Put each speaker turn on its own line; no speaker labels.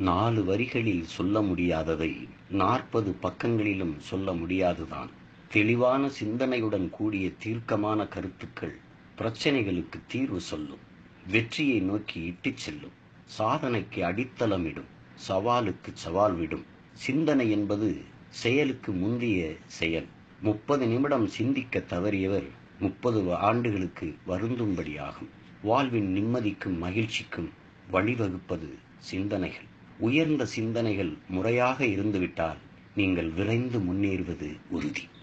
நாலு வரிகளில் சொல்ல முடியாததை நாற்பது பக்கங்களிலும் சொல்ல முடியாதுதான் தெளிவான சிந்தனையுடன் கூடிய தீர்க்கமான கருத்துக்கள் பிரச்சனைகளுக்கு தீர்வு சொல்லும் வெற்றியை நோக்கி இட்டுச் செல்லும் சாதனைக்கு அடித்தளமிடும் சவாலுக்கு சவால் விடும் சிந்தனை என்பது செயலுக்கு முந்திய செயல் முப்பது நிமிடம் சிந்திக்க தவறியவர் முப்பது ஆண்டுகளுக்கு வருந்தும்படியாகும் வாழ்வின் நிம்மதிக்கும் மகிழ்ச்சிக்கும் வழிவகுப்பது சிந்தனைகள் உயர்ந்த சிந்தனைகள் முறையாக இருந்துவிட்டால் நீங்கள் விரைந்து முன்னேறுவது உறுதி